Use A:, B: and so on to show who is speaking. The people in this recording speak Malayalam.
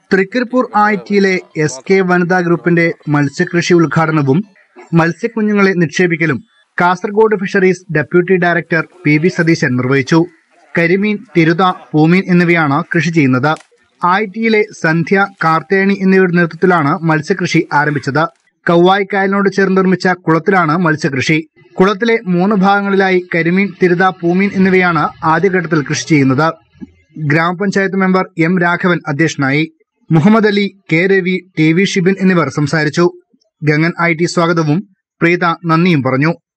A: തൃക്കരിപ്പൂർ ആയിറ്റിയിലെ എസ് കെ വനിതാ ഗ്രൂപ്പിന്റെ മത്സ്യകൃഷി ഉദ്ഘാടനവും മത്സ്യക്കുഞ്ഞുങ്ങളെ നിക്ഷേപിക്കലും Kasaragod fisheries deputy director P V Satheesan നിർവഹിച്ചു കരിമീൻ തിരുത പൂമീൻ എന്നിവയാണ് കൃഷി ചെയ്യുന്നത് ആയിറ്റിയിലെ സന്ധ്യ കാർത്തേണി എന്നിവരുടെ നേതൃത്വത്തിലാണ് മത്സ്യകൃഷി ആരംഭിച്ചത് കൗവായിക്കായലിനോട് ചേർന്ന് നിർമ്മിച്ച കുളത്തിലാണ് മത്സ്യകൃഷി കുളത്തിലെ മൂന്ന് ഭാഗങ്ങളിലായി കരിമീൻ തിരുത പൂമീൻ എന്നിവയാണ് ആദ്യഘട്ടത്തിൽ കൃഷി ചെയ്യുന്നത് ഗ്രാമപഞ്ചായത്ത് മെമ്പർ എം രാഘവൻ അധ്യക്ഷനായി Muhammad Ali K Ravi T V Shibin എന്നിവർ സംസാരിച്ചു ഗംഗൻ ഐ ടി സ്വാഗതവും പ്രീത നന്ദിയും പറഞ്ഞു